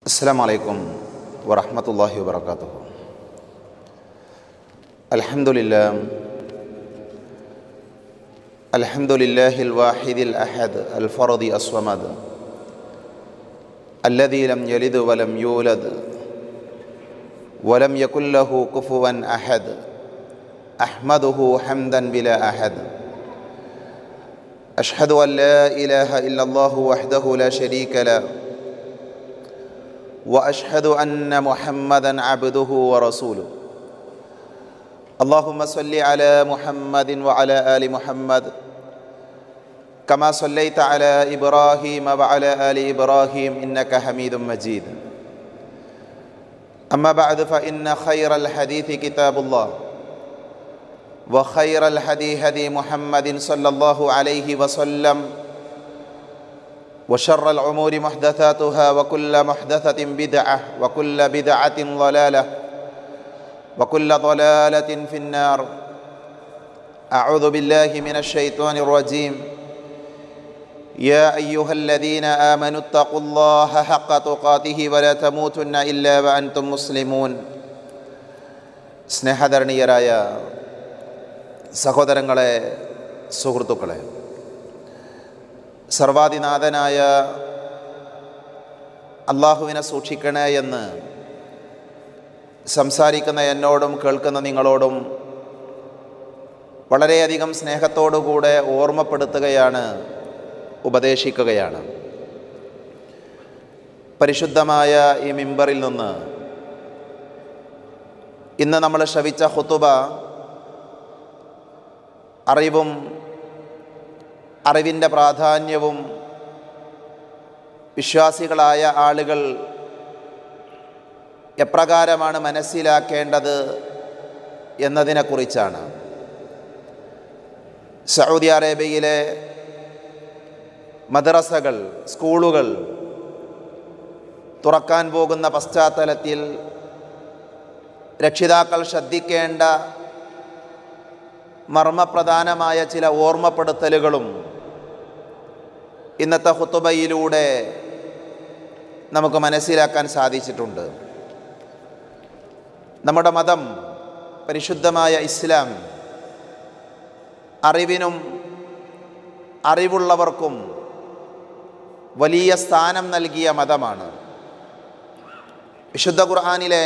السلام عليكم ورحمة الله وبركاته الحمد لله الحمد لله الواحد الأحد الفرد الصمد الذي لم يلد ولم يولد ولم يكن له كفوا أحد أحمده حمدا بلا أحد أشهد أن لا إله إلا الله وحده لا شريك له واشهد ان محمدا عبده ورسوله اللهم صل على محمد وعلى ال محمد كما صليت على ابراهيم وعلى ال ابراهيم انك حميد مجيد اما بعد فان خير الحديث كتاب الله وخير الهدي هدي محمد صلى الله عليه وسلم وشر الأمور محدثاتها وكل محدثة بدعة وكل بدعة ضلالة وكل ضلالة في النار أعوذ بالله من الشيطان الرجيم يا أيها الذين آمنوا اتقوا الله حق تقاته ولا تموتن إلا وأنتم مسلمون സ്നേഹധരണീയരായ സഹോദരങ്ങളെ സുഹൃത്തുക്കളെ സർവാധിനാഥനായ അള്ളാഹുവിനെ സൂക്ഷിക്കണേ എന്ന് സംസാരിക്കുന്ന എന്നോടും കേൾക്കുന്ന നിങ്ങളോടും വളരെയധികം സ്നേഹത്തോടുകൂടെ ഓർമ്മപ്പെടുത്തുകയാണ് ഉപദേശിക്കുകയാണ് പരിശുദ്ധമായ ഈ മിമ്പറിൽ നിന്ന് ഇന്ന് നമ്മൾ ശ്രവിച്ച ഹുത്തുബ അറിവും അറിവിൻ്റെ പ്രാധാന്യവും വിശ്വാസികളായ ആളുകൾ എപ്രകാരമാണ് മനസ്സിലാക്കേണ്ടത് എന്നതിനെക്കുറിച്ചാണ് സൗദി അറേബ്യയിലെ മദ്രസകൾ സ്കൂളുകൾ തുറക്കാൻ പോകുന്ന പശ്ചാത്തലത്തിൽ രക്ഷിതാക്കൾ ശ്രദ്ധിക്കേണ്ട മർമ്മപ്രധാനമായ ചില ഓർമ്മപ്പെടുത്തലുകളും ഇന്നത്തെ ഹുത്തുബയിലൂടെ നമുക്ക് മനസ്സിലാക്കാൻ സാധിച്ചിട്ടുണ്ട് നമ്മുടെ മതം പരിശുദ്ധമായ ഇസ്ലാം അറിവിനും അറിവുള്ളവർക്കും വലിയ സ്ഥാനം നൽകിയ മതമാണ് വിശുദ്ധ ഖുർആാനിലെ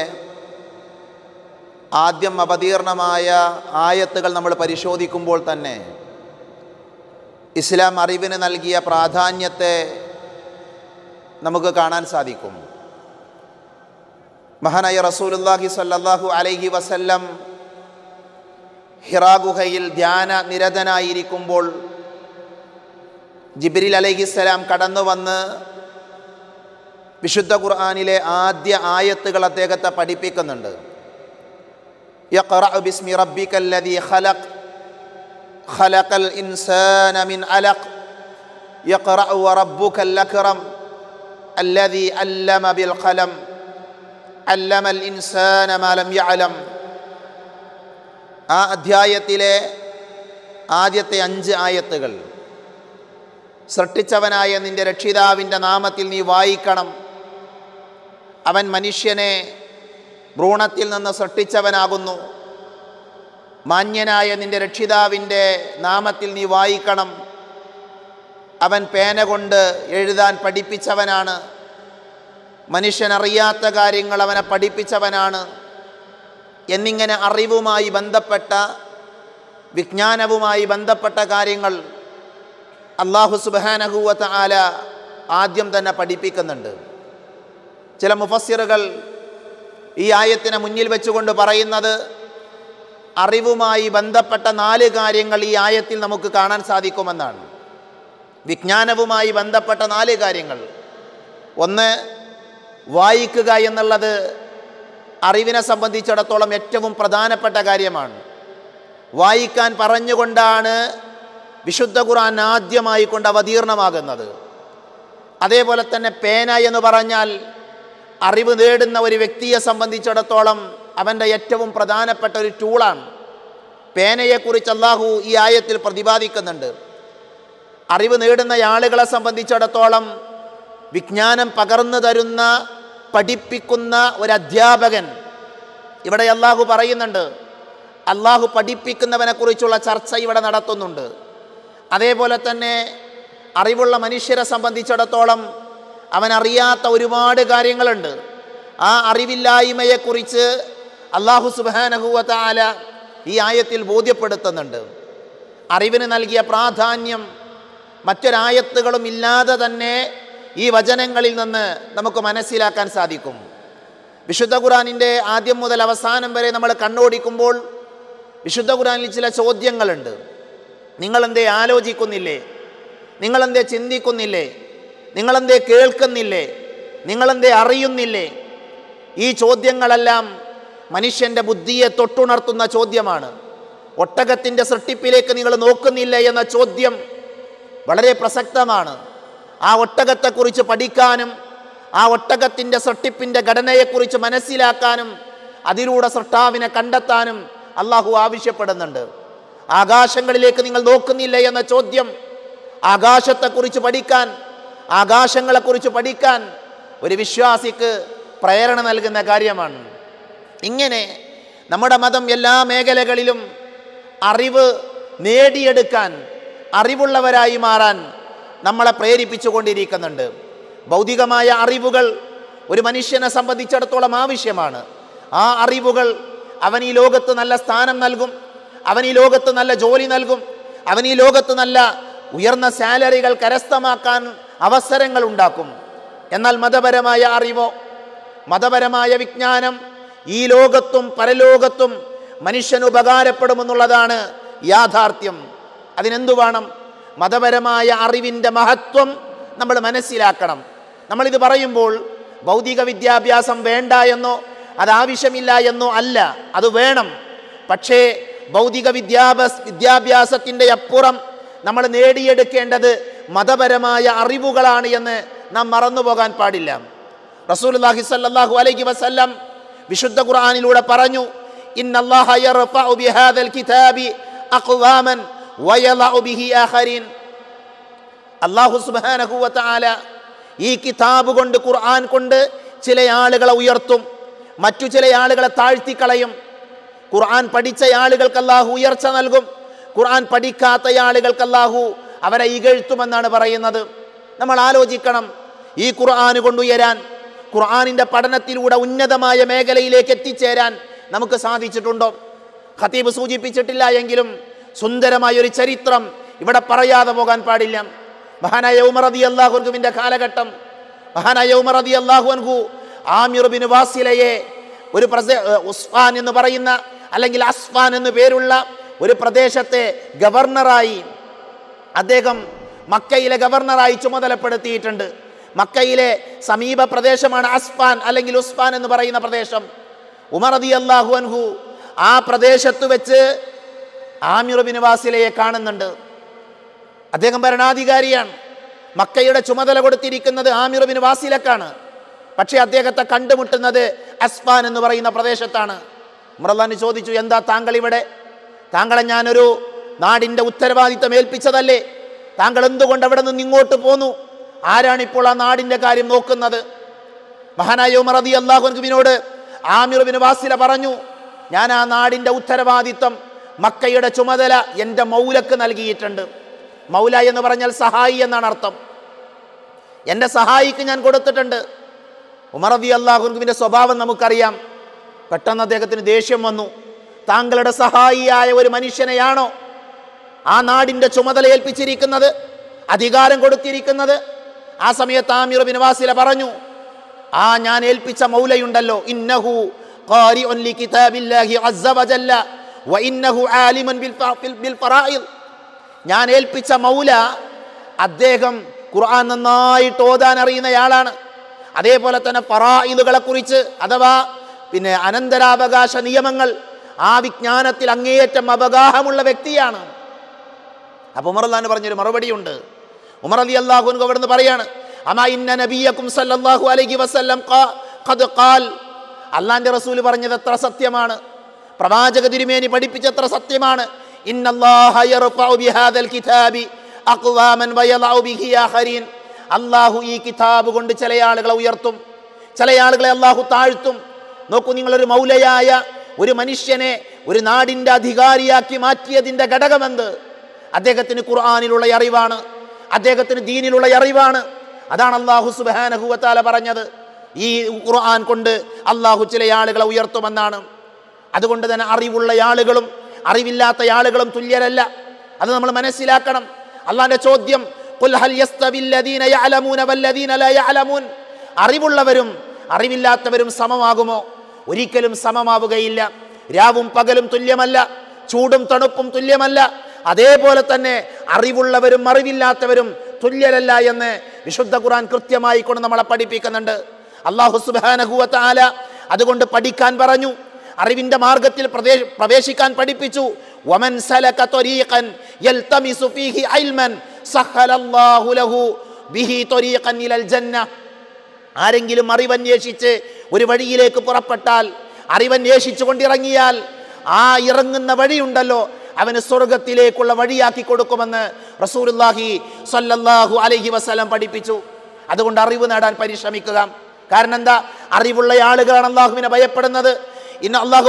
ആദ്യം അവതീർണമായ ആയത്തുകൾ നമ്മൾ പരിശോധിക്കുമ്പോൾ തന്നെ ഇസ്ലാം അറിവിന് നൽകിയ പ്രാധാന്യത്തെ നമുക്ക് കാണാൻ സാധിക്കും മഹാനായ റസൂലുല്ലാഹി സല്ലാഹു അലൈഹി വസല്ലം ഹിറാ ഗുഹയിൽ ധ്യാന നിരതനായിരിക്കുമ്പോൾ ജിബിരിൽ അലൈഹിസ്സലാം കടന്നു വന്ന് വിശുദ്ധ ഖുർആാനിലെ ആദ്യ ആയത്തുകൾ അദ്ദേഹത്തെ പഠിപ്പിക്കുന്നുണ്ട് يقرأ باسم ربك الذي خلق خلق الإنسان من علق يقرأ وربك الأكرم الذي علم بالقلم علم الإنسان ما لم يعلم ആ അധ്യായത്തിലെ ആദ്യത്തെ അഞ്ച് ആയത്തുകൾ സൃഷ്ടിച്ചവനായ നിന്റെ രക്ഷിതാവിൻ്റെ നാമത്തിൽ നീ വായിക്കണം അവൻ മനുഷ്യനെ ഭ്രൂണത്തിൽ നിന്ന് സൃഷ്ടിച്ചവനാകുന്നു മാന്യനായ നിന്റെ രക്ഷിതാവിൻ്റെ നാമത്തിൽ നീ വായിക്കണം അവൻ പേന കൊണ്ട് എഴുതാൻ പഠിപ്പിച്ചവനാണ് മനുഷ്യനറിയാത്ത കാര്യങ്ങൾ അവനെ പഠിപ്പിച്ചവനാണ് എന്നിങ്ങനെ അറിവുമായി ബന്ധപ്പെട്ട വിജ്ഞാനവുമായി ബന്ധപ്പെട്ട കാര്യങ്ങൾ അള്ളാഹു സുബാനഹുവത്ത ആല ആദ്യം തന്നെ പഠിപ്പിക്കുന്നുണ്ട് ചില മുഫസ്സിറുകൾ ഈ ആയത്തിനെ മുന്നിൽ വെച്ചുകൊണ്ട് പറയുന്നത് അറിവുമായി ബന്ധപ്പെട്ട നാല് കാര്യങ്ങൾ ഈ ആയത്തിൽ നമുക്ക് കാണാൻ സാധിക്കുമെന്നാണ് വിജ്ഞാനവുമായി ബന്ധപ്പെട്ട നാല് കാര്യങ്ങൾ ഒന്ന് വായിക്കുക എന്നുള്ളത് അറിവിനെ സംബന്ധിച്ചിടത്തോളം ഏറ്റവും പ്രധാനപ്പെട്ട കാര്യമാണ് വായിക്കാൻ പറഞ്ഞുകൊണ്ടാണ് വിശുദ്ധ ഖുർആൻ ആദ്യമായി കൊണ്ട് അവതീർണമാകുന്നത് അതേപോലെ തന്നെ പേന എന്ന് പറഞ്ഞാൽ അറിവ് നേടുന്ന ഒരു വ്യക്തിയെ സംബന്ധിച്ചിടത്തോളം അവൻ്റെ ഏറ്റവും പ്രധാനപ്പെട്ട ഒരു ടൂളാണ് പേനയെക്കുറിച്ച് അള്ളാഹു ഈ ആയത്തിൽ പ്രതിപാദിക്കുന്നുണ്ട് അറിവ് നേടുന്ന ആളുകളെ സംബന്ധിച്ചിടത്തോളം വിജ്ഞാനം പകർന്നു തരുന്ന പഠിപ്പിക്കുന്ന ഒരു അധ്യാപകൻ ഇവിടെ അള്ളാഹു പറയുന്നുണ്ട് അള്ളാഹു പഠിപ്പിക്കുന്നവനെ കുറിച്ചുള്ള ചർച്ച ഇവിടെ നടത്തുന്നുണ്ട് അതേപോലെ തന്നെ അറിവുള്ള മനുഷ്യരെ സംബന്ധിച്ചിടത്തോളം അവൻ അറിയാത്ത ഒരുപാട് കാര്യങ്ങളുണ്ട് ആ അറിവില്ലായ്മയെക്കുറിച്ച് അള്ളാഹു സുബാനഹുവത്ത ആല ഈ ആയത്തിൽ ബോധ്യപ്പെടുത്തുന്നുണ്ട് അറിവിന് നൽകിയ പ്രാധാന്യം മറ്റൊരായത്തുകളും ഇല്ലാതെ തന്നെ ഈ വചനങ്ങളിൽ നിന്ന് നമുക്ക് മനസ്സിലാക്കാൻ സാധിക്കും വിശുദ്ധ ഖുറാനിൻ്റെ ആദ്യം മുതൽ അവസാനം വരെ നമ്മൾ കണ്ണോടിക്കുമ്പോൾ വിശുദ്ധ ഖുറാനിൽ ചില ചോദ്യങ്ങളുണ്ട് നിങ്ങളെന്തേ ആലോചിക്കുന്നില്ലേ നിങ്ങളെന്തേ ചിന്തിക്കുന്നില്ലേ നിങ്ങളെന്തേ കേൾക്കുന്നില്ലേ നിങ്ങളെന്തേ അറിയുന്നില്ലേ ഈ ചോദ്യങ്ങളെല്ലാം മനുഷ്യൻ്റെ ബുദ്ധിയെ തൊട്ടുണർത്തുന്ന ചോദ്യമാണ് ഒട്ടകത്തിൻ്റെ സൃഷ്ടിപ്പിലേക്ക് നിങ്ങൾ നോക്കുന്നില്ലേ എന്ന ചോദ്യം വളരെ പ്രസക്തമാണ് ആ ഒട്ടകത്തെക്കുറിച്ച് പഠിക്കാനും ആ ഒട്ടകത്തിൻ്റെ സൃഷ്ടിപ്പിൻ്റെ ഘടനയെക്കുറിച്ച് മനസ്സിലാക്കാനും അതിലൂടെ സൃഷ്ടാവിനെ കണ്ടെത്താനും അള്ളാഹു ആവശ്യപ്പെടുന്നുണ്ട് ആകാശങ്ങളിലേക്ക് നിങ്ങൾ നോക്കുന്നില്ല എന്ന ചോദ്യം ആകാശത്തെക്കുറിച്ച് പഠിക്കാൻ ആകാശങ്ങളെക്കുറിച്ച് പഠിക്കാൻ ഒരു വിശ്വാസിക്ക് പ്രേരണ നൽകുന്ന കാര്യമാണ് ഇങ്ങനെ നമ്മുടെ മതം എല്ലാ മേഖലകളിലും അറിവ് നേടിയെടുക്കാൻ അറിവുള്ളവരായി മാറാൻ നമ്മളെ പ്രേരിപ്പിച്ചു കൊണ്ടിരിക്കുന്നുണ്ട് ഭൗതികമായ അറിവുകൾ ഒരു മനുഷ്യനെ സംബന്ധിച്ചിടത്തോളം ആവശ്യമാണ് ആ അറിവുകൾ അവൻ ഈ ലോകത്ത് നല്ല സ്ഥാനം നൽകും അവൻ ഈ ലോകത്ത് നല്ല ജോലി നൽകും അവൻ ഈ ലോകത്ത് നല്ല ഉയർന്ന സാലറികൾ കരസ്ഥമാക്കാൻ അവസരങ്ങൾ ഉണ്ടാക്കും എന്നാൽ മതപരമായ അറിവോ മതപരമായ വിജ്ഞാനം ഈ ലോകത്തും പരലോകത്തും മനുഷ്യന് ഉപകാരപ്പെടുമെന്നുള്ളതാണ് യാഥാർത്ഥ്യം അതിനെന്തു വേണം മതപരമായ അറിവിൻ്റെ മഹത്വം നമ്മൾ മനസ്സിലാക്കണം നമ്മളിത് പറയുമ്പോൾ ഭൗതിക വിദ്യാഭ്യാസം വേണ്ട എന്നോ അത് ആവശ്യമില്ല എന്നോ അല്ല അത് വേണം പക്ഷേ ഭൗതിക വിദ്യാഭ്യാസ വിദ്യാഭ്യാസത്തിൻ്റെ അപ്പുറം നമ്മൾ നേടിയെടുക്കേണ്ടത് മതപരമായ അറിവുകളാണ് എന്ന് നാം മറന്നു പോകാൻ പാടില്ല റസൂലുള്ളാഹി സ്വല്ലല്ലാഹു അലൈഹി വസല്ലം വിശുദ്ധ ഖുർആനിലൂടെ പറഞ്ഞു ഇന്നല്ലാഹ യർഫഉ ബിഹാദൽ കിതാബി അഖ്വാമൻ വയളഉ ബിഹി ആഖരീൻ അല്ലാഹു സുബ്ഹാനഹു വ തആല ഈ കിതാബ് കൊണ്ട് ഖുർആൻ കൊണ്ട് ചില ആളുകളെ ഉയർത്തും മറ്റു ചില ആളുകളെ താഴ്ത്തിക്കളയും ഖുർആൻ പഠിച്ച ആളുകൾക്ക് അല്ലാഹു ഉയർച്ച നൽകും ഖുർആൻ പഠിക്കാത്ത ആളുകൾക്ക് അല്ലാഹു അവരെ ഇകഴ്ത്തുമെന്നാണ് പറയുന്നത് നമ്മൾ ആലോചിക്കണം ഈ ഖുർആൻ കൊണ്ടുയരാൻ ഖുർആനിൻ്റെ പഠനത്തിലൂടെ ഉന്നതമായ മേഖലയിലേക്ക് എത്തിച്ചേരാൻ നമുക്ക് സാധിച്ചിട്ടുണ്ടോ ഖത്തീബ് സൂചിപ്പിച്ചിട്ടില്ല എങ്കിലും സുന്ദരമായ ഒരു ചരിത്രം ഇവിടെ പറയാതെ പോകാൻ പാടില്ല മഹാനായ ഉമറദി അള്ളാഹുൻഹുവിൻ്റെ കാലഘട്ടം മഹാനായ ഉമറദി അള്ളാഹുൻഹു ആമിർ ബിൻ വാസിലയെ ഒരു പ്രദേ ഉസ്ഫാൻ എന്ന് പറയുന്ന അല്ലെങ്കിൽ അസ്ഫാൻ എന്ന് പേരുള്ള ഒരു പ്രദേശത്തെ ഗവർണറായി അദ്ദേഹം മക്കയിലെ ഗവർണറായി ചുമതലപ്പെടുത്തിയിട്ടുണ്ട് മക്കയിലെ സമീപ പ്രദേശമാണ് അസ്ഫാൻ അല്ലെങ്കിൽ ഉസ്ഫാൻ എന്ന് പറയുന്ന പ്രദേശം ഉമർ അതി അള്ളാഹു അൻഹു ആ പ്രദേശത്ത് വെച്ച് ആമിർ ബിൻ വാസിലയെ കാണുന്നുണ്ട് അദ്ദേഹം ഭരണാധികാരിയാണ് മക്കയുടെ ചുമതല കൊടുത്തിരിക്കുന്നത് ആമിർ ബിൻ വാസിലക്കാണ് പക്ഷേ അദ്ദേഹത്തെ കണ്ടുമുട്ടുന്നത് അസ്ഫാൻ എന്ന് പറയുന്ന പ്രദേശത്താണ് ഉമർലാന് ചോദിച്ചു എന്താ താങ്കൾ ഇവിടെ താങ്കളെ ഞാനൊരു നാടിൻ്റെ ഉത്തരവാദിത്തം ഏൽപ്പിച്ചതല്ലേ താങ്കൾ എന്തുകൊണ്ട് അവിടെ നിന്ന് ഇങ്ങോട്ട് പോന്നു ആരാണിപ്പോൾ ആ നാടിൻ്റെ കാര്യം നോക്കുന്നത് മഹാനായ ഉമർ അതി അള്ളാഹുൻകുവിനോട് ആമിർ ബിൻ വാസില പറഞ്ഞു ഞാൻ ആ നാടിൻ്റെ ഉത്തരവാദിത്തം മക്കയുടെ ചുമതല എൻ്റെ മൗലക്ക് നൽകിയിട്ടുണ്ട് മൗല എന്ന് പറഞ്ഞാൽ സഹായി എന്നാണ് അർത്ഥം എൻ്റെ സഹായിക്ക് ഞാൻ കൊടുത്തിട്ടുണ്ട് ഉമർ അതി അള്ളാഹുൻകുവിൻ്റെ സ്വഭാവം നമുക്കറിയാം പെട്ടെന്ന് അദ്ദേഹത്തിന് ദേഷ്യം വന്നു താങ്കളുടെ സഹായിയായ ഒരു മനുഷ്യനെയാണോ ആ നാടിൻ്റെ ചുമതല ഏൽപ്പിച്ചിരിക്കുന്നത് അധികാരം കൊടുത്തിരിക്കുന്നത് ആ സമയത്ത് ആമിർ ബിൻ വാസില പറഞ്ഞു ആ ഞാൻ ഏൽപ്പിച്ച മൗലയുണ്ടല്ലോ ഇന്നഹു ഖാരിഉൻ ലികിതാബില്ലാഹി അസ്സ വജല്ല വഇന്നഹു ആലിമുൻ ബിൽ ഫ- ബിൽ- ബിൽ ഫറായിദ് ഞാൻ ഏൽപ്പിച്ച മൗല അദ്ദേഹം ഖുർആൻ നന്നായിട്ട് ഓതാൻ അറിയുന്നയാളാണ് അതേപോലെ തന്നെ ഫറായിദുകളെ കുറിച്ച് അഥവാ പിന്നെ അനന്തരാവകാശ നിയമങ്ങൾ ആ വിജ്ഞാനത്തിൽ അങ്ങേയറ്റം അവഗാഹമുള്ള വ്യക്തിയാണ് അപ്പൊ ഉമർ അള്ളഹാൻ പറഞ്ഞൊരു മറുപടിയുണ്ട് ഉമർ അലി അള്ളാഹു അവിടെ നിന്ന് പറയാണ് അമാ ഇന്ന നബിയക്കും സല്ലല്ലാഹു അലൈഹി വസല്ലം ഖാ- ഖദ് ഖാൽ അള്ളാന്റെ റസൂൽ പറഞ്ഞത് എത്ര സത്യമാണ് പ്രവാചക തിരുമേനി പഠിപ്പിച്ചത്ര സത്യമാണ് ഇന്നല്ലാഹ യർഫഉ ബിഹാദൽ കിതാബി അഖ്വാമൻ വയളഉ ബിഹി ആഖരീൻ അള്ളാഹു ഈ കിതാബ് കൊണ്ട് ചില ആളുകളെ ഉയർത്തും ചില ആളുകളെ അള്ളാഹു താഴ്ത്തും നോക്കൂ നിങ്ങളൊരു മൗലയായ ഒരു മനുഷ്യനെ ഒരു നാടിൻ്റെ അധികാരിയാക്കി മാറ്റിയതിൻ്റെ ഘടകമെന്ത് അദ്ദേഹത്തിന് ഖുർആാനിലുള്ള അറിവാണ് അദ്ദേഹത്തിന് ദീനിലുള്ള അറിവാണ് അതാണ് അള്ളാഹു സുബാനഹുവത്താല പറഞ്ഞത് ഈ ഖുർആൻ കൊണ്ട് അള്ളാഹു ചില ആളുകളെ ഉയർത്തുമെന്നാണ് അതുകൊണ്ട് തന്നെ അറിവുള്ള ആളുകളും അറിവില്ലാത്ത ആളുകളും തുല്യരല്ല അത് നമ്മൾ മനസ്സിലാക്കണം അള്ളാന്റെ ചോദ്യം "ഖുൽ ഹൽ യസ്തവി അല്ലദീന യഅലമൂന വല്ലദീന ലാ യഅലമൂൻ?" അറിവുള്ളവരും അറിവില്ലാത്തവരും സമമാകുമോ ഒരിക്കലും സമമാവുകയില്ല രാവും പകലും തുല്യമല്ല ചൂടും തണുപ്പും തുല്യമല്ല അതേപോലെ തന്നെ അറിവുള്ളവരും അറിവില്ലാത്തവരും തുല്യരല്ല എന്ന് വിശുദ്ധ ഖുർആൻ കൃത്യമായി കൊണ്ട് നമ്മളെ പഠിപ്പിക്കുന്നുണ്ട് അള്ളാഹു സുബാനഹുവത്ത ആല അതുകൊണ്ട് പഠിക്കാൻ പറഞ്ഞു അറിവിന്റെ മാർഗത്തിൽ പ്രദേശ- പ്രവേശിക്കാൻ പഠിപ്പിച്ചു വമൻ സലക ത്വരീഖൻ യൽതമിസു ഫീഹി ഇൽമൻ സഹലല്ലാഹു ലഹു ബിഹി ത്വരീഖൻ ഇലൽ ജന്ന ആരെങ്കിലും അറിവന്വേഷിച്ച് ഒരു വഴിയിലേക്ക് പുറപ്പെട്ടാൽ അറിവന്വേഷിച്ചു കൊണ്ടിറങ്ങിയാൽ ആ ഇറങ്ങുന്ന വഴിയുണ്ടല്ലോ അവന് സ്വർഗത്തിലേക്കുള്ള വഴിയാക്കി കൊടുക്കുമെന്ന് റസൂലുള്ളാഹി സ്വല്ലല്ലാഹു അലൈഹി വസല്ലം പഠിപ്പിച്ചു അതുകൊണ്ട് അറിവ് നേടാൻ പരിശ്രമിക്കുക കാരണം എന്താ അറിവുള്ള ആളുകളാണ് അള്ളാഹുവിനെ ഭയപ്പെടുന്നത് ഇന്ന് അള്ളാഹു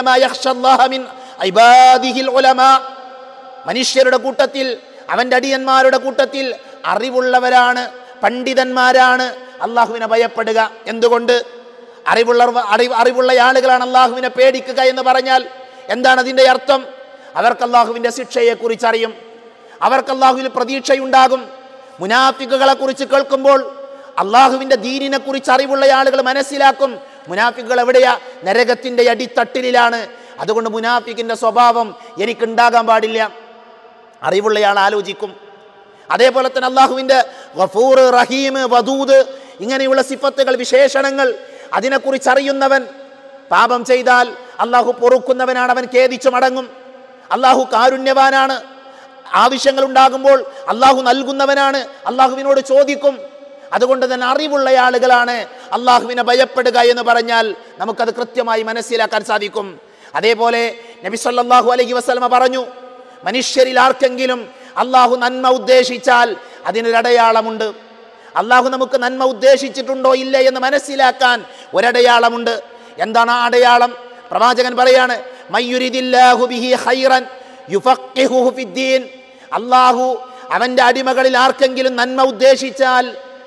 പറയുക മനുഷ്യരുടെ കൂട്ടത്തിൽ അവൻ്റെ അടിയന്മാരുടെ കൂട്ടത്തിൽ അറിവുള്ളവരാണ് പണ്ഡിതന്മാരാണ് അള്ളാഹുവിനെ ഭയപ്പെടുക എന്തുകൊണ്ട് അറിവുള്ള അറിവ് അറിവുള്ള ആളുകളാണ് അള്ളാഹുവിനെ പേടിക്കുക എന്ന് പറഞ്ഞാൽ എന്താണ് അതിൻ്റെ അർത്ഥം അവർക്ക് അള്ളാഹുവിൻ്റെ ശിക്ഷയെക്കുറിച്ച് അറിയും അവർക്ക് അള്ളാഹുവിൽ പ്രതീക്ഷയുണ്ടാകും മുനാഫിക്കുകളെ കുറിച്ച് കേൾക്കുമ്പോൾ അള്ളാഹുവിൻ്റെ ദീനിനെ കുറിച്ച് അറിവുള്ള ആളുകൾ മനസ്സിലാക്കും മുനാഫിക്കുകൾ എവിടെയാ നരകത്തിൻ്റെ അടിത്തട്ടിലാണ് അതുകൊണ്ട് മുനാഫിക്കിൻ്റെ സ്വഭാവം എനിക്കുണ്ടാകാൻ പാടില്ല അറിവുള്ളയാൾ ആലോചിക്കും അതേപോലെ തന്നെ അള്ളാഹുവിൻ്റെ ഗഫൂർ റഹീം വദൂദ് ഇങ്ങനെയുള്ള സിഫത്തുകൾ വിശേഷണങ്ങൾ അതിനെക്കുറിച്ച് അറിയുന്നവൻ പാപം ചെയ്താൽ അള്ളാഹു പൊറുക്കുന്നവനാണ് അവൻ ഖേദിച്ചു മടങ്ങും അള്ളാഹു കാരുണ്യവാനാണ് ആവശ്യങ്ങൾ ഉണ്ടാകുമ്പോൾ അള്ളാഹു നൽകുന്നവനാണ് അള്ളാഹുവിനോട് ചോദിക്കും അതുകൊണ്ട് തന്നെ അറിവുള്ള ആളുകളാണ് അള്ളാഹുവിനെ ഭയപ്പെടുക എന്ന് പറഞ്ഞാൽ നമുക്കത് കൃത്യമായി മനസ്സിലാക്കാൻ സാധിക്കും അതേപോലെ നബി സല്ലല്ലാഹു അലൈഹി വസല്ലമ പറഞ്ഞു മനുഷ്യരിൽ ആർക്കെങ്കിലും അള്ളാഹു നന്മ ഉദ്ദേശിച്ചാൽ അതിനൊരടയാളമുണ്ട് അള്ളാഹു നമുക്ക് നന്മ ഉദ്ദേശിച്ചിട്ടുണ്ടോ ഇല്ല എന്ന് മനസ്സിലാക്കാൻ ഒരടയാളമുണ്ട് എന്താണ് ആ അടയാളം പ്രവാചകൻ പറയാണ് മയ്യുരിദില്ലാഹു ബിഹി ഖൈറൻ യുഫഖിഹുഹു ഫിദ്ദീൻ അള്ളാഹു അവൻ്റെ അടിമകളിൽ ആർക്കെങ്കിലും നന്മ ഉദ്ദേശിച്ചാൽ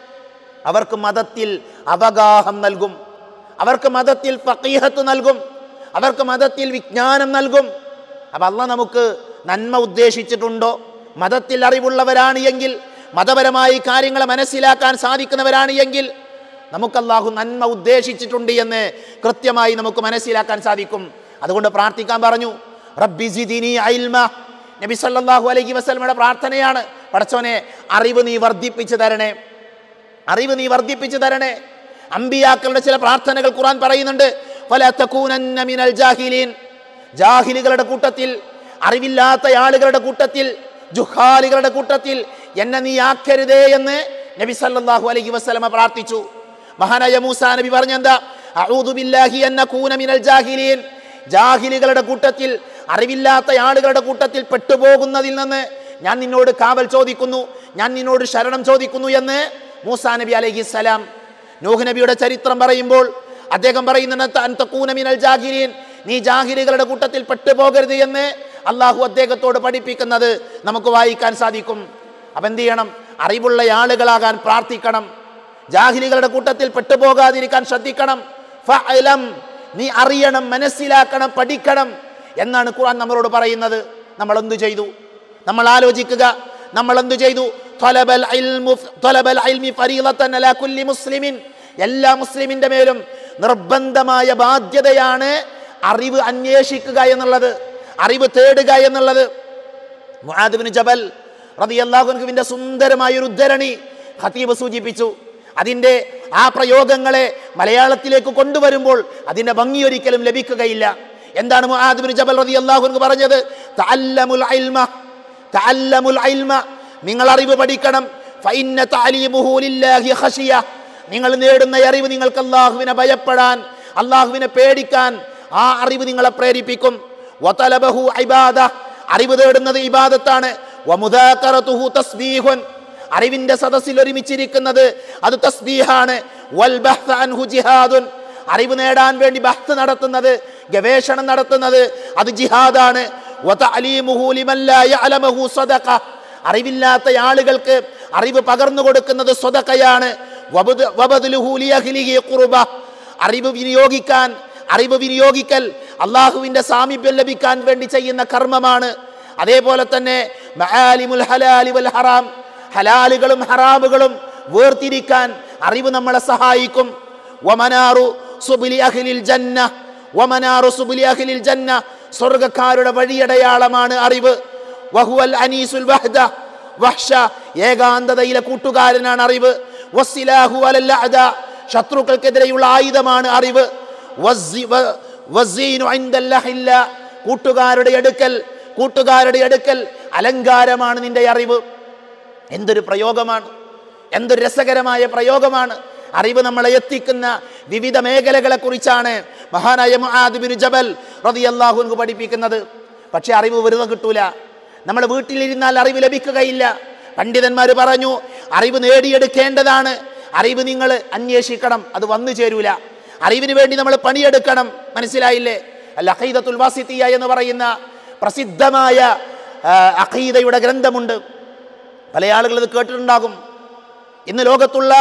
അവർക്ക് മതത്തിൽ അവഗാഹം നൽകും അവർക്ക് മതത്തിൽ ഫക്കീഹത്ത് നൽകും അവർക്ക് മതത്തിൽ വിജ്ഞാനം നൽകും അപ്പം അല്ല നമുക്ക് നന്മ ഉദ്ദേശിച്ചിട്ടുണ്ടോ മതത്തിൽ അറിവുള്ളവരാണ് എങ്കിൽ മതപരമായി കാര്യങ്ങളെ മനസ്സിലാക്കാൻ സാധിക്കുന്നവരാണ് എങ്കിൽ നമുക്ക് അള്ളാഹു നന്മ ഉദ്ദേശിച്ചിട്ടുണ്ട് എന്ന് കൃത്യമായി നമുക്ക് മനസ്സിലാക്കാൻ സാധിക്കും അതുകൊണ്ട് പ്രാർത്ഥിക്കാൻ പറഞ്ഞു റബ്ബി സിദിനി ഇൽമ നബി സല്ലല്ലാഹു അലൈഹി വസല്ലമയുടെ പ്രാർത്ഥനയാണ് പടച്ചോനെ അറിവ് നീ വർദ്ധിപ്പിച്ചു തരണേ അറിവ് നീ വർദ്ധിപ്പിച്ചു തരണേ അമ്പിയാക്കളുടെ ചില പ്രാർത്ഥനകൾ ഖുർആൻ പറയുന്നുണ്ട് ഫല തകൂനന്ന മിനൽ ജാഹിലീൻ ജാഹിലുകളുടെ കൂട്ടത്തിൽ അറിവില്ലാത്ത ആളുകളുടെ കൂട്ടത്തിൽ ജുഹാലികളുടെ കൂട്ടത്തിൽ എന്നെ നീ ആക്കരുതേ എന്ന് നബി സല്ലല്ലാഹു അലൈഹി വസല്ലമ പ്രാർത്ഥിച്ചു മഹാനായ മൂസാ നബി പറഞ്ഞെന്താ അഊദു ബില്ലാഹി അൻ നകൂന മിനൽ ജാഹിലീൻ ജാഹിലുകളുടെ കൂട്ടത്തിൽ അറിവില്ലാത്ത ആളുകളുടെ കൂട്ടത്തിൽ പെട്ടുപോകുന്നതിൽ നിന്ന് ഞാൻ നിന്നോട് കാവൽ ചോദിക്കുന്നു ഞാൻ നിന്നോട് ശരണം ചോദിക്കുന്നു എന്ന് മൂസാ നബി അലൈഹി സലാം നൂഹ് നബിയുടെ ചരിത്രം പറയുമ്പോൾ അദ്ദേഹം പറയുന്നുണ്ട് "അൻ തകൂന മിനൽ ജാഹിലീൻ നീ ജാഹിലുകളുടെ കൂട്ടത്തിൽ പെട്ടുപോകരുത് എന്ന് അള്ളാഹു അദ്ദേഹത്തോട് പഠിപ്പിക്കുന്നത് നമുക്ക് വായിക്കാൻ സാധിക്കും അപ്പം എന്ത് ചെയ്യണം അറിവുള്ള ആളുകളാകാൻ പ്രാർത്ഥിക്കണം ജാഹിലികളുടെ കൂട്ടത്തിൽ പെട്ടുപോകാതിരിക്കാൻ ശ്രദ്ധിക്കണം ഫഅലം നീ അറിയണം മനസ്സിലാക്കണം പഠിക്കണം എന്നാണ് ഖുർആൻ നമ്മളോട് പറയുന്നത് നമ്മൾ എന്തു ചെയ്തു നമ്മൾ ആലോചിക്കുക നമ്മൾ എന്തു ചെയ്തു ത്വലബൽ ഇൽമു ത്വലബൽ ഇൽമി ഫരീളത്തൻ അലാ കുല്ലി മുസ്ലിമിൻ എല്ലാ മുസ്ലിമിന്റെ മേലും നിർബന്ധമായ ബാധ്യതയാണ് അറിവ് അന്വേഷിക്കുക എന്നുള്ളത് അറിവ് തേടുക എന്നുള്ളത് മുആദ് ബിൻ ജബൽ റളിയല്ലാഹുവിന്റെ സുന്ദരമായ ഒരു ഉദ്ധരണി ഖതീബ് സൂചിപ്പിച്ചു അതിൻ്റെ ആ പ്രയോഗങ്ങളെ മലയാളത്തിലേക്ക് കൊണ്ടുവരുമ്പോൾ അതിൻ്റെ ഭംഗി ഒരിക്കലും ലഭിക്കുകയില്ല എന്താണ് മുആദ് ബിൻ ജബൽ റളിയല്ലാഹു അൻഹു പറഞ്ഞത് തഅല്ലമുൽ ഇൽമ തഅല്ലമുൽ ഇൽമ നിങ്ങൾ അറിവ് പഠിക്കണം ഫഇന്ന തഅലീമുഹു ലില്ലാഹി ഖശിയ നിങ്ങൾ നേടുന്ന അറിവ് നിങ്ങൾക്ക് അള്ളാഹുവിനെ ഭയപ്പെടാൻ അള്ളാഹുവിനെ പേടിക്കാൻ ആ അറിവ് നിങ്ങളെ പ്രേരിപ്പിക്കും വതലബഹു ഇബാദ അറിവ് തേടുന്നത് ഇബാദത്താണ് വമുദാക്കറതുഹു തസ്ബീഹുൻ അറിവിന്റെ സദസ്സിൽ ഒരുമിച്ചിരിക്കുന്നത് അത് തസ്ബീഹാണ് വൽ ബഹ്ത അൻഹു ജിഹാദുൻ അറിവ് നേടാൻ വേണ്ടി ബഹ്ത്ത് നടത്തുന്നത് ഗവേഷണം നടത്തുന്നത് അത് ജിഹാദാണ് വതഅലീമുഹു ലിമൻ ലാ യഅലമുഹു സദഖ അറിവില്ലാത്ത ആളുകൾക്ക് അറിവ് പകർന്നു കൊടുക്കുന്നത് സ്വതക്കയാണ് വബദ്- വബദ്ലുഹു ലിയഹ്ലിഹി ഖുർബ. അറിവ് വിനിയോഗിക്കാൻ അറിവ് വിനിയോഗിക്കൽ അള്ളാഹുവിന്റെ സാമീപ്യം ലഭിക്കാൻ വേണ്ടി ചെയ്യുന്ന കർമ്മമാണ് അതേപോലെ തന്നെ മആലിമുൽ ഹലാലി വൽ ഹറാം ഹലാലുകളും ഹറാമുകളും വേർതിരിക്കാൻ അറിവ് നമ്മളെ സഹായിക്കും വമനാറു സുബിലി അഖിലിൽ ജന്ന വമനാറു സുബിലി അഖിലിൽ ജന്ന സ്വർഗക്കാരുടെ വഴിയടയാളമാണ് അറിവ് വഹുവൽ അനീസുൽ വഹ്ദ വഹ്ഷ ഏകാന്തതയിലെ കൂട്ടുകാരനാണ് അറിവ് വസ്സിലാഹു അലൽ അഅദ ശത്രുക്കൾക്കെതിരെയുള്ള ആയുധമാണ് അറിവ് വസ്സി- വ- വസ്സീനു ഇൻദൽ ലഹില്ല. കൂട്ടുകാരുടെ അടുക്കൽ കൂട്ടുകാരുടെ അടുക്കൽ അലങ്കാരമാണ് നിന്റെ അറിവ് എന്തൊരു പ്രയോഗമാണ് എന്തൊരു രസകരമായ പ്രയോഗമാണ് അറിവ് നമ്മളെ എത്തിക്കുന്ന വിവിധ മേഖലകളെ കുറിച്ചാണ് മഹാനായ മുആദ് ബിൻ ജബൽ റളിയല്ലാഹു അൻഹു പഠിപ്പിക്കുന്നത് പക്ഷെ അറിവ് വെറുതെ കിട്ടൂല നമ്മൾ വീട്ടിലിരുന്നാൽ അറിവ് ലഭിക്കുകയില്ല പണ്ഡിതന്മാർ പറഞ്ഞു അറിവ് നേടിയെടുക്കേണ്ടതാണ് അറിവ് നിങ്ങൾ അന്വേഷിക്കണം അത് വന്നു ചേരൂല അറിവിന് വേണ്ടി നമ്മൾ പണിയെടുക്കണം മനസ്സിലായില്ലേ അല്ല അഖീദത്തുൽ വാസിത്തിയ എന്ന് പറയുന്ന പ്രസിദ്ധമായ ആ, അഖീദയുടെ ഗ്രന്ഥമുണ്ട് പല ആളുകൾ ഇത് കേട്ടിട്ടുണ്ടാകും ഇന്ന് ലോകത്തുള്ള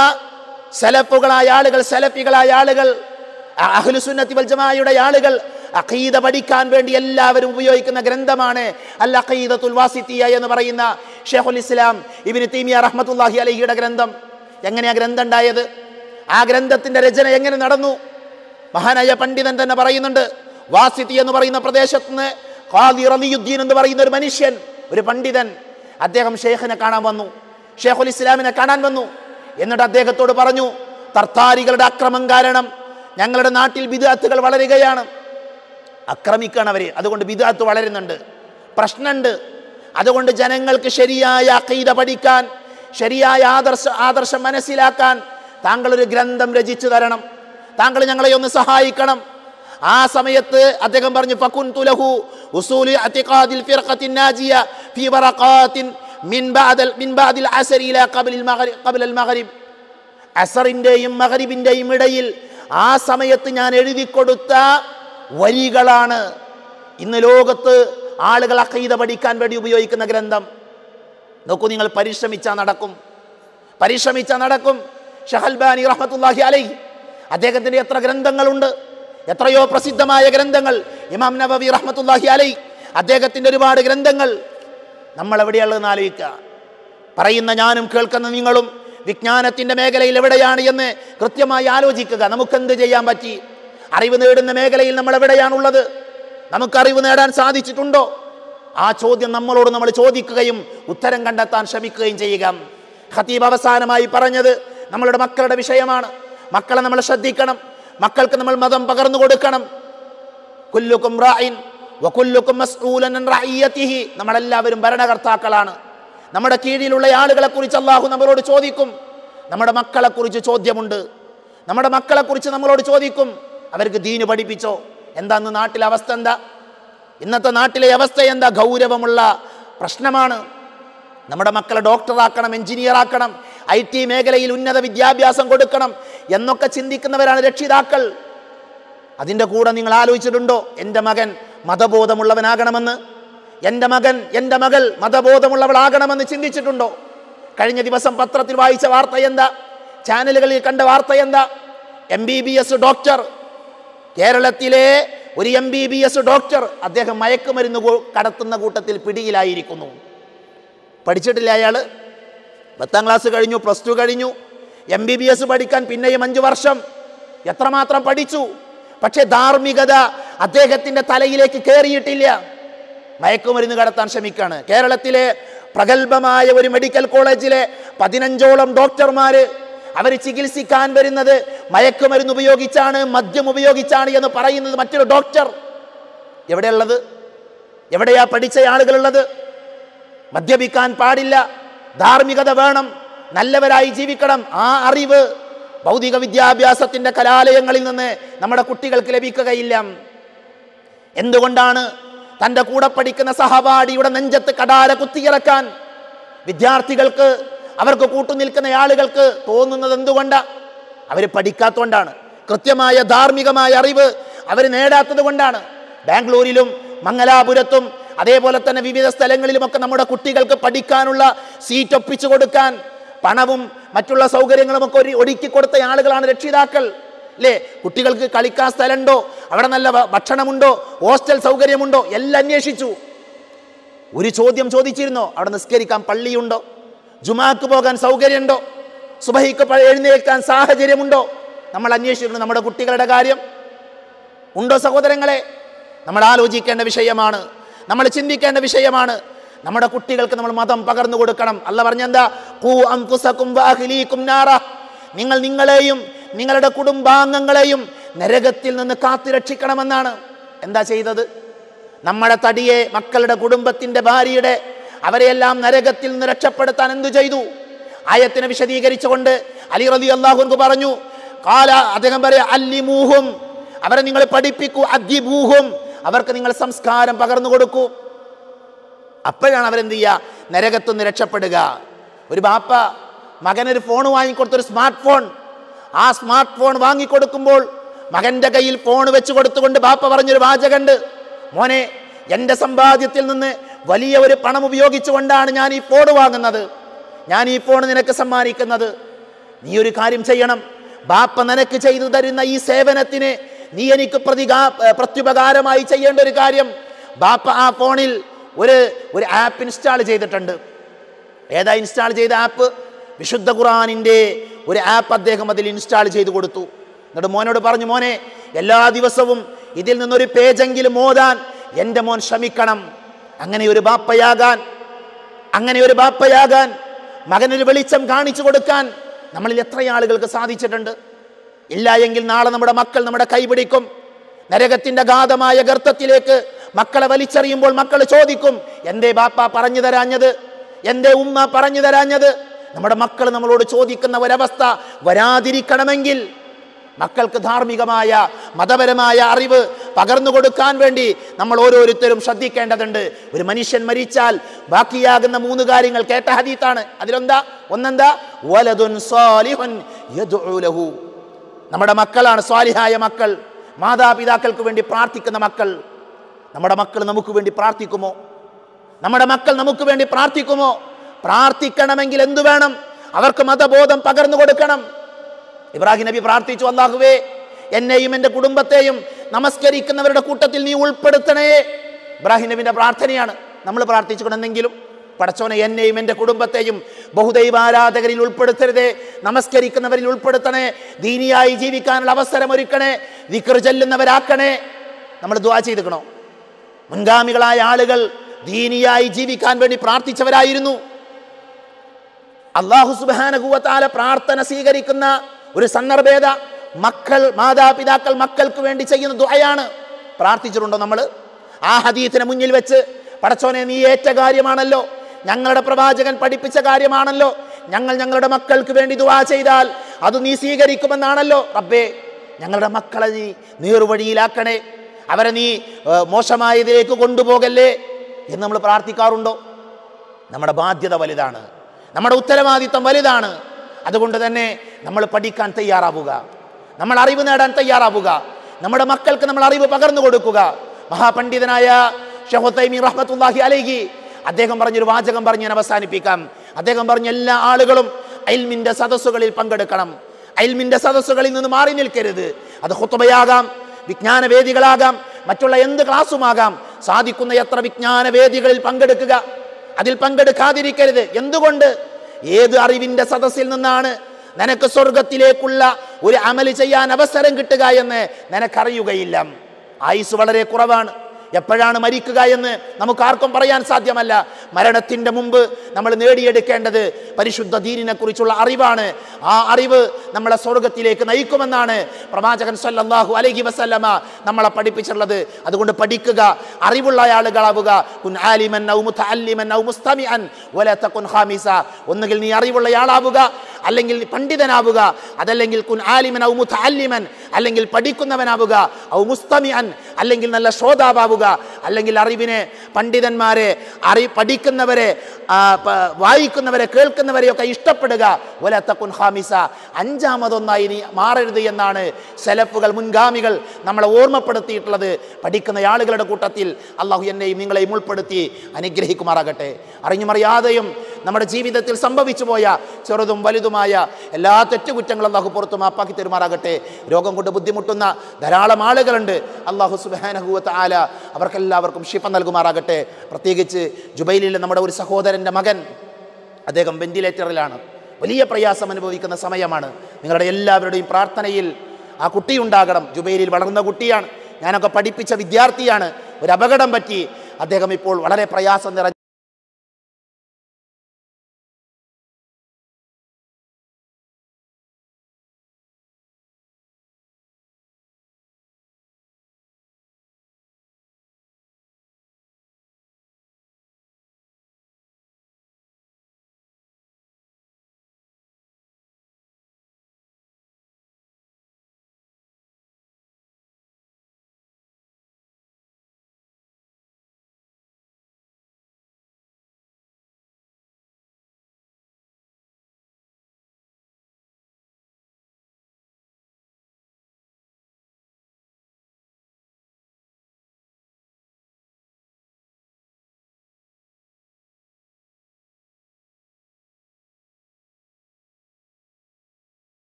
സലഫുകളായ ആളുകൾ സലഫികളായ ആളുകൾ അ- അഹ്ലുസുന്നത്തി വൽ ജമാഅയുടെ ആളുകൾ അഖീദ പഠിക്കാൻ വേണ്ടി എല്ലാവരും ഉപയോഗിക്കുന്ന ഗ്രന്ഥമാണ് അൽ അഖീദത്തുൽ വാസിത്തിയ എന്ന് പറയുന്ന ഷെയ്ഖുൽ ഇസ്ലാം ഇബ്നു തൈമിയ റഹ്മത്തുള്ളാഹി അലൈഹിയുടെ ഗ്രന്ഥം എങ്ങനെയാ ഗ്രന്ഥം ഉണ്ടായത് ആ ഗ്രന്ഥത്തിന്റെ രചന എങ്ങനെ നടന്നു മഹാനായ പണ്ഡിതൻ തന്നെ പറയുന്നുണ്ട് വാസിത്തി എന്ന് പറയുന്ന പ്രദേശത്ത് നിന്ന് ഖാദി റലിയുദ്ദീൻ എന്ന് പറയുന്ന ഒരു മനുഷ്യൻ ഒരു പണ്ഡിതൻ അദ്ദേഹം ഷെയ്ഖിനെ കാണാൻ വന്നു ഷെയ്ഖുൽ ഇസ്ലാമിനെ കാണാൻ വന്നു എന്നിട്ട് അദ്ദേഹത്തോട് പറഞ്ഞു തർത്താരികളുടെ അക്രമം കാരണം ഞങ്ങളുടെ നാട്ടിൽ ബിദാത്തുകൾ വളരുകയാണ് അക്രമിക്കാണ് അവര് അതുകൊണ്ട് ബിദാത്ത് വളരുന്നുണ്ട് പ്രശ്നമുണ്ട് അതുകൊണ്ട് ജനങ്ങൾക്ക് ശരിയായ അഖീദ പഠിക്കാൻ ശരിയായ ആദർശ ആദർശം മനസ്സിലാക്കാൻ താങ്കൾ ഒരു ഗ്രന്ഥം രചിച്ചു തരണം താങ്കൾ ഞങ്ങളെ ഒന്ന് സഹായിക്കണം ആ സമയത്ത് അദ്ദേഹം പറഞ്ഞു ഫകുൻ തുലഹു ഉസൂലി അത്തിഖാദിൽ ഫിർഖത്തിൻ നാജിയ ഫീ വറഖാത്തിൻ മിൻ ബഅദൽ മിൻ ബഅദിൽ അസരി ഇലാ ഖബ്ലിൽ മഗ്രിബ് ഖബ്ലൽ മഗ്രിബ് അസറിന്റെയും മകരിബിന്റെയും ഇടയിൽ ആ സമയത്ത് ഞാൻ എഴുതി കൊടുത്ത വരികളാണ് ഇന്ന് ലോകത്ത് ആളുകൾ അഖീദ പഠിക്കാൻ വേണ്ടി ഉപയോഗിക്കുന്ന ഗ്രന്ഥം നോക്കൂ നിങ്ങൾ പരിശ്രമിച്ചാൽ നടക്കും പരിശ്രമിച്ചാൽ നടക്കും ഷഹൽബാനി റഹ്മത്തുല്ലാഹി അലൈ അദ്ദേഹത്തിന്റെ എത്ര ഗ്രന്ഥങ്ങളുണ്ട് എത്രയോ പ്രസിദ്ധമായ ഗ്രന്ഥങ്ങൾ ഇമാം നബവി റഹ്മത്തുല്ലാഹി അലൈ അദ്ദേഹത്തിന്റെ ഒരുപാട് ഗ്രന്ഥങ്ങൾ നമ്മൾ എവിടെയുള്ളതെന്ന് ആലോചിക്കുക പറയുന്ന ഞാനും കേൾക്കുന്ന നിങ്ങളും വിജ്ഞാനത്തിന്റെ മേഖലയിൽ എവിടെയാണ് എന്ന് കൃത്യമായി ആലോചിക്കുക നമുക്കെന്ത് ചെയ്യാൻ പറ്റി അറിവ് നേടുന്ന മേഖലയിൽ നമ്മൾ എവിടെയാണുള്ളത് നമുക്ക് അറിവ് നേടാൻ സാധിച്ചിട്ടുണ്ടോ ആ ചോദ്യം നമ്മളോട് നമ്മൾ ചോദിക്കുകയും ഉത്തരം കണ്ടെത്താൻ ശ്രമിക്കുകയും ചെയ്യുക ഖത്തീബ് അവസാനമായി പറഞ്ഞത് നമ്മളുടെ മക്കളുടെ വിഷയമാണ് മക്കളെ നമ്മൾ ശ്രദ്ധിക്കണം മക്കൾക്ക് നമ്മൾ മതം പകർന്നു കൊടുക്കണം കുല്ലുക്കും റായിൻ വകുല്ലുക്കും മസ്ഊലൻ അൻ റഅയ്യതിഹി നമ്മളെല്ലാവരും ഭരണകർത്താക്കളാണ് നമ്മുടെ കീഴിലുള്ള ആളുകളെ കുറിച്ച് അള്ളാഹു നമ്മളോട് ചോദിക്കും നമ്മുടെ മക്കളെ കുറിച്ച് ചോദ്യമുണ്ട് നമ്മുടെ മക്കളെ കുറിച്ച് നമ്മളോട് ചോദിക്കും അവർക്ക് ദീന് പഠിപ്പിച്ചോ എന്താ ഇന്ന് നാട്ടിലെ അവസ്ഥ എന്താ ഇന്നത്തെ നാട്ടിലെ അവസ്ഥ എന്താ ഗൗരവമുള്ള പ്രശ്നമാണ് നമ്മുടെ മക്കളെ ഡോക്ടറാക്കണം എഞ്ചിനീയർ ആക്കണം ഐ ടി മേഖലയിൽ ഉന്നത വിദ്യാഭ്യാസം കൊടുക്കണം എന്നൊക്കെ ചിന്തിക്കുന്നവരാണ് രക്ഷിതാക്കൾ അതിൻ്റെ കൂടെ നിങ്ങൾ ആലോചിച്ചിട്ടുണ്ടോ എൻ്റെ മകൻ മതബോധമുള്ളവനാകണമെന്ന് എൻ്റെ മകൻ എൻ്റെ മകൾ മതബോധമുള്ളവളാകണമെന്ന് ചിന്തിച്ചിട്ടുണ്ടോ കഴിഞ്ഞ ദിവസം പത്രത്തിൽ വായിച്ച വാർത്ത എന്താ ചാനലുകളിൽ കണ്ട വാർത്ത എന്താ M B B S doctor കേരളത്തിലെ ഒരു M B B S doctor അദ്ദേഹം മയക്കുമരുന്ന് കൂ- കടത്തുന്ന കൂട്ടത്തിൽ പിടിയിലായിരിക്കുന്നു പഠിച്ചിട്ടില്ല അയാൾ പത്താം ക്ലാസ് കഴിഞ്ഞു പ്ലസ് ടു കഴിഞ്ഞു എം ബി ബി എസ് പഠിക്കാൻ പിന്നെയും അഞ്ചു വർഷം എത്രമാത്രം പഠിച്ചു പക്ഷെ ധാർമ്മികത അദ്ദേഹത്തിന്റെ തലയിലേക്ക് കയറിയിട്ടില്ല മയക്കുമരുന്ന് കടത്താൻ ശ്രമിക്കാണ് കേരളത്തിലെ പ്രഗത്ഭമായ ഒരു മെഡിക്കൽ കോളേജിലെ പതിനഞ്ചോളം ഡോക്ടർമാര് അവർ ചികിത്സിക്കാൻ വരുന്നത് മയക്കുമരുന്ന് ഉപയോഗിച്ചാണ് മദ്യം ഉപയോഗിച്ചാണ് എന്ന് പറയുന്നത് മറ്റൊരു ഡോക്ടർ എവിടെയുള്ളത് എവിടെയാ പഠിച്ച ആളുകളുള്ളത് മദ്യപിക്കാൻ പാടില്ല ധാർമ്മികത വേണം നല്ലവരായി ജീവിക്കണം ആ അറിവ് ഭൗതിക വിദ്യാഭ്യാസത്തിന്റെ കലാലയങ്ങളിൽ നിന്ന് നമ്മുടെ കുട്ടികൾക്ക് ലഭിക്കുകയില്ല എന്തുകൊണ്ടാണ് തൻ്റെ കൂടെ പഠിക്കുന്ന സഹപാഠിയുടെ നെഞ്ചത്ത് കടാര കുത്തിയിറക്കാൻ വിദ്യാർത്ഥികൾക്ക് അവർക്ക് കൂട്ടുനിൽക്കുന്ന ആളുകൾക്ക് തോന്നുന്നത് എന്തുകൊണ്ടാ അവർ പഠിക്കാത്തതുകൊണ്ടാണ് കൃത്യമായ ധാർമ്മികമായ അറിവ് അവർ നേടാത്തത് കൊണ്ടാണ് ബാംഗ്ലൂരിലും മംഗലാപുരത്തും അതേപോലെ തന്നെ വിവിധ സ്ഥലങ്ങളിലുമൊക്കെ നമ്മുടെ കുട്ടികൾക്ക് പഠിക്കാനുള്ള സീറ്റ് ഒപ്പിച്ചു കൊടുക്കാൻ പണവും മറ്റുള്ള സൗകര്യങ്ങളും ഒക്കെ ഒരു ഒടുക്കി കൊടുത്ത ആളുകളാണ് രക്ഷിതാക്കൾ അല്ലേ കുട്ടികൾക്ക് കളിക്കാൻ സ്ഥലമുണ്ടോ അവിടെ നല്ല ഭ- ഭക്ഷണമുണ്ടോ ഹോസ്റ്റൽ സൗകര്യമുണ്ടോ എല്ലാം അന്വേഷിച്ചു ഒരു ചോദ്യം ചോദിച്ചിരുന്നോ അവിടെ നിസ്കരിക്കാൻ പള്ളിയുണ്ടോ ജുമാക്ക് പോകാൻ സൗകര്യമുണ്ടോ സുബഹിക്ക് പ- എഴുന്നേൽക്കാൻ സാഹചര്യമുണ്ടോ നമ്മൾ അന്വേഷിച്ചിട്ടുണ്ട് നമ്മുടെ കുട്ടികളുടെ കാര്യം ഉണ്ടോ സഹോദരങ്ങളെ നമ്മൾ ആലോചിക്കേണ്ട വിഷയമാണ് നമ്മൾ ചിന്തിക്കേണ്ട വിഷയമാണ് നമ്മുടെ കുട്ടികൾക്ക് നമ്മൾ മതം പകർന്നു കൊടുക്കണം അല്ല പറഞ്ഞെന്താ ഖൂ അൻഫുസകും വഅഹ്ലീകും നാറ നിങ്ങൾ നിങ്ങളെയും നിങ്ങളുടെ കുടുംബാംഗങ്ങളെയും നരകത്തിൽ നിന്ന് കാത്തു രക്ഷിക്കണമെന്നാണ് എന്താ ചെയ്തത് നമ്മുടെ തടിയെ മക്കളുടെ കുടുംബത്തിന്റെ ഭാര്യയുടെ അവരെയെല്ലാം നരകത്തിൽ നിന്ന് രക്ഷപ്പെടുത്താൻ എന്തു ചെയ്തു ആയത്തിനെ വിശദീകരിച്ചുകൊണ്ട് അലി റലി അള്ളാഹു പറഞ്ഞു കാല അദ്ദേഹം പറയാ അല്ലിമൂഹും അവരെ നിങ്ങൾ പഠിപ്പിക്കൂ അദ്യബൂഹും അവർക്ക് നിങ്ങൾ സംസ്കാരം പകർന്നു കൊടുക്കൂ അപ്പോഴാണ് അവരെന്ത് ചെയ്യുക നരകത്തുനിന്ന് രക്ഷപ്പെടുക ഒരു ബാപ്പ മകനൊരു ഫോൺ വാങ്ങിക്കൊടുത്തൊരു സ്മാർട്ട് ഫോൺ ആ സ്മാർട്ട് ഫോൺ വാങ്ങിക്കൊടുക്കുമ്പോൾ മകന്റെ കയ്യിൽ ഫോൺ വെച്ച് കൊടുത്തുകൊണ്ട് ബാപ്പ പറഞ്ഞൊരു വാചകണ്ട് മോനെ എൻ്റെ സമ്പാദ്യത്തിൽ നിന്ന് വലിയ ഒരു പണം ഉപയോഗിച്ചുകൊണ്ടാണ് ഞാൻ ഈ ഫോൺ വാങ്ങുന്നത് ഞാൻ ഈ ഫോൺ നിനക്ക് സമ്മാനിക്കുന്നത് നീ ഒരു കാര്യം ചെയ്യണം ബാപ്പ നിനക്ക് ചെയ്തു തരുന്ന ഈ സേവനത്തിന് നീ എനിക്ക് പ്രതികാ പ്രത്യുപകാരമായി ചെയ്യേണ്ട ഒരു കാര്യം ബാപ്പ ആ ഫോണിൽ ഒരു ഒരു ആപ്പ് ഇൻസ്റ്റാൾ ചെയ്തിട്ടുണ്ട് ഏതാ ഇൻസ്റ്റാൾ ചെയ്ത ആപ്പ് വിശുദ്ധ ഖുറാനിൻ്റെ ഒരു ആപ്പ് അദ്ദേഹം അതിൽ ഇൻസ്റ്റാൾ ചെയ്ത് കൊടുത്തു എന്നിട്ട് മോനോട് പറഞ്ഞു മോനെ എല്ലാ ദിവസവും ഇതിൽ നിന്നൊരു പേജെങ്കിലും ഓതാൻ എൻ്റെ മോൻ ശ്രമിക്കണം അങ്ങനെ ഒരു ബാപ്പയാകാൻ അങ്ങനെ ഒരു ബാപ്പയാകാൻ മകനൊരു വെളിച്ചം കാണിച്ചു കൊടുക്കാൻ നമ്മളിൽ എത്ര ആളുകൾക്ക് സാധിച്ചിട്ടുണ്ട് ഇല്ല എങ്കിൽ നാളെ നമ്മുടെ മക്കൾ നമ്മുടെ കൈപിടിക്കും നരകത്തിന്റെ ഗാധമായ ഗർത്തത്തിലേക്ക് മക്കളെ വലിച്ചെറിയുമ്പോൾ മക്കൾ ചോദിക്കും എന്തേ ബാപ്പ പറഞ്ഞു തരാഞ്ഞത് എന്തേ ഉമ്മ പറഞ്ഞു തരാഞ്ഞത് നമ്മുടെ മക്കൾ നമ്മളോട് ചോദിക്കുന്ന ഒരവസ്ഥ വരാതിരിക്കണമെങ്കിൽ മക്കൾക്ക് ധാർമ്മികമായ മതപരമായ അറിവ് പകർന്നു കൊടുക്കാൻ വേണ്ടി നമ്മൾ ഓരോരുത്തരും ശ്രദ്ധിക്കേണ്ടതുണ്ട് ഒരു മനുഷ്യൻ മരിച്ചാൽ ബാക്കിയാകുന്ന മൂന്ന് കാര്യങ്ങൾ കേട്ട ഹദീത്താണ് അതിലെന്താ ഒന്നെന്താ വലതുൻ സാലിഹുൻ യദ്ഉ ലഹു നമ്മുടെ മക്കളാണ് സ്വാലിഹായ മക്കൾ മാതാപിതാക്കൾക്ക് വേണ്ടി പ്രാർത്ഥിക്കുന്ന മക്കൾ നമ്മുടെ മക്കൾ നമുക്ക് വേണ്ടി പ്രാർത്ഥിക്കുമോ നമ്മുടെ മക്കൾ നമുക്ക് വേണ്ടി പ്രാർത്ഥിക്കുമോ പ്രാർത്ഥിക്കണമെങ്കിൽ എന്തു വേണം അവർക്ക് മതബോധം പകർന്നു കൊടുക്കണം ഇബ്രാഹിം നബി പ്രാർത്ഥിച്ചു അള്ളാഹുവേ എന്നെയും എൻ്റെ കുടുംബത്തെയും നമസ്കരിക്കുന്നവരുടെ കൂട്ടത്തിൽ നീ ഉൾപ്പെടുത്തണേ ഇബ്രാഹിം നബിന്റെ പ്രാർത്ഥനയാണ് നമ്മൾ പ്രാർത്ഥിച്ചുകൊണ്ടെന്നെങ്കിലും പടച്ചോനെ എന്നെയും എൻ്റെ കുടുംബത്തെയും ബഹുദൈവാരാധകരിൽ ഉൾപ്പെടുത്തരുതേ നമസ്കരിക്കുന്നവരിൽ ഉൾപ്പെടുത്തണേ ദീനിയായി ജീവിക്കാനുള്ള അവസരം ഒരുക്കണേ വിക്ർ ചെല്ലുന്നവരാക്കണേ നമ്മൾ ദ്വാ ചെയ്തിക്കണോ മുൻഗാമികളായ ആളുകൾ ദീനിയായി ജീവിക്കാൻ വേണ്ടി പ്രാർത്ഥിച്ചവരായിരുന്നു അള്ളാഹു സുബാനകുവത്താല പ്രാർത്ഥന സ്വീകരിക്കുന്ന ഒരു സന്ദർഭേത മക്കൾ മാതാപിതാക്കൾ മക്കൾക്ക് വേണ്ടി ചെയ്യുന്ന ദുആയാണ് പ്രാർത്ഥിച്ചിട്ടുണ്ടോ നമ്മൾ ആ ഹദീത്തിനെ മുന്നിൽ വെച്ച് പടച്ചോനെ നീ ഏറ്റ കാര്യമാണല്ലോ ഞങ്ങളുടെ പ്രവാചകൻ പഠിപ്പിച്ച കാര്യമാണല്ലോ ഞങ്ങൾ ഞങ്ങളുടെ മക്കൾക്ക് വേണ്ടി ദുആ ചെയ്താൽ അത് നീ സ്വീകരിക്കുമെന്നാണല്ലോ റബ്ബേ ഞങ്ങളുടെ മക്കളെ നീ നീർവഴിയിലാക്കണേ അവരെ നീ ഏർ, മോശമായതിലേക്ക് കൊണ്ടുപോകല്ലേ എന്ന് നമ്മൾ പ്രാർത്ഥിക്കാറുണ്ടോ നമ്മുടെ ബാധ്യത വലുതാണ് നമ്മുടെ ഉത്തരവാദിത്തം വലുതാണ് അതുകൊണ്ട് തന്നെ നമ്മൾ പഠിക്കാൻ തയ്യാറാവുക നമ്മൾ അറിവ് നേടാൻ തയ്യാറാവുക നമ്മുടെ മക്കൾക്ക് നമ്മൾ അറിവ് പകർന്നു കൊടുക്കുക മഹാപണ്ഡിതനായ ഷഹുത്തൈമി റഹ്മത്തുല്ലാഹി അലൈഹി അദ്ദേഹം പറഞ്ഞൊരു വാചകം പറഞ്ഞ് ഞാൻ അവസാനിപ്പിക്കാം അദ്ദേഹം പറഞ്ഞ എല്ലാ ആളുകളും അയൽമിന്റെ സദസ്സുകളിൽ പങ്കെടുക്കണം അയൽമിന്റെ സദസ്സുകളിൽ നിന്ന് മാറി നിൽക്കരുത് അത് ഹുത്തുബയാകാം വിജ്ഞാന വേദികളാകാം മറ്റുള്ള എന്ത് ക്ലാസ്സുമാകാം സാധിക്കുന്ന എത്ര വിജ്ഞാന വേദികളിൽ പങ്കെടുക്കുക അതിൽ പങ്കെടുക്കാതിരിക്കരുത് എന്തുകൊണ്ട് ഏത് അറിവിന്റെ സദസ്സിൽ നിന്നാണ് നിനക്ക് സ്വർഗത്തിലേക്കുള്ള ഒരു അമല് ചെയ്യാൻ അവസരം കിട്ടുക എന്ന് നിനക്കറിയുകയില്ല ആയുസ് വളരെ കുറവാണ് എപ്പോഴാണ് മരിക്കുക എന്ന് നമുക്ക് ആർക്കും പറയാൻ സാധ്യമല്ല മരണത്തിന്റെ മുമ്പ് നമ്മൾ നേടിയെടുക്കേണ്ടത് പരിശുദ്ധ ദീനിനെ കുറിച്ചുള്ള അറിവാണ് ആ അറിവ് നമ്മളെ സ്വർഗത്തിലേക്ക് നയിക്കുമെന്നാണ് പ്രവാചകൻ സല്ലല്ലാഹു അലൈഹി വസല്ലമ നമ്മളെ പഠിപ്പിച്ചിട്ടുള്ളത് അതുകൊണ്ട് പഠിക്കുക അറിവുള്ള ആളുകളാവുക കുൻ ആലിമൻ ഔ മുതഅല്ലിമൻ ഔ മുസ്തമിഅൻ വലാ തകുൻ ഖാമിസ ഒന്നുകിൽ നീ അറിവുള്ള ആളാവുക അല്ലെങ്കിൽ നീ പണ്ഡിതനാവുക അതല്ലെങ്കിൽ കുൻ ആലിമൻ ഔ മുതഅല്ലിമൻ അല്ലെങ്കിൽ പഠിക്കുന്നവനാവുക ഔ മുസ്തമിഅൻ അല്ലെങ്കിൽ നല്ല ശ്രോതാവാവുക അല്ലെങ്കിൽ അറിവിനെ പണ്ഡിതന്മാരെ അറി പഠിക്കുന്നവരെ ആ, പ- വായിക്കുന്നവരെ കേൾക്കുന്നവരെയൊക്കെ ഇഷ്ടപ്പെടുക ഒലത്തക്കുൻ ഹാമിസ അഞ്ചാമതൊന്നായി നീ മാറരുത് എന്നാണ് സെലഫുകൾ മുൻഗാമികൾ നമ്മളെ ഓർമ്മപ്പെടുത്തിയിട്ടുള്ളത് പഠിക്കുന്ന ആളുകളുടെ കൂട്ടത്തിൽ അള്ളാഹു എന്നെയും നിങ്ങളെയും ഉൾപ്പെടുത്തി അനുഗ്രഹിക്കുമാറാകട്ടെ അറിഞ്ഞുമറിയാതെയും നമ്മുടെ ജീവിതത്തിൽ സംഭവിച്ചു പോയ ചെറുതും വലുതുമായ എല്ലാ തെറ്റുകുറ്റങ്ങളും അള്ളാഹു പുറത്തു മാപ്പാക്കി തരുമാറാകട്ടെ രോഗം കൊണ്ട് ബുദ്ധിമുട്ടുന്ന ധാരാളം ആളുകളുണ്ട് അള്ളാഹു സുബാനഹുവത്ത് ആല അവർക്കെല്ലാവർക്കും ഷിഫ നൽകുമാറാകട്ടെ പ്രത്യേകിച്ച് ജുബൈലിലെ നമ്മുടെ ഒരു സഹോദരൻ്റെ മകൻ അദ്ദേഹം വെന്റിലേറ്ററിലാണ് വലിയ പ്രയാസം അനുഭവിക്കുന്ന സമയമാണ് നിങ്ങളുടെ എല്ലാവരുടെയും പ്രാർത്ഥനയിൽ ആ കുട്ടി ഉണ്ടാകണം ജുബൈലിൽ വളർന്ന കുട്ടിയാണ് ഞാനൊക്കെ പഠിപ്പിച്ച വിദ്യാർത്ഥിയാണ് ഒരു അപകടം പറ്റി അദ്ദേഹം ഇപ്പോൾ വളരെ പ്രയാസം നിറഞ്ഞ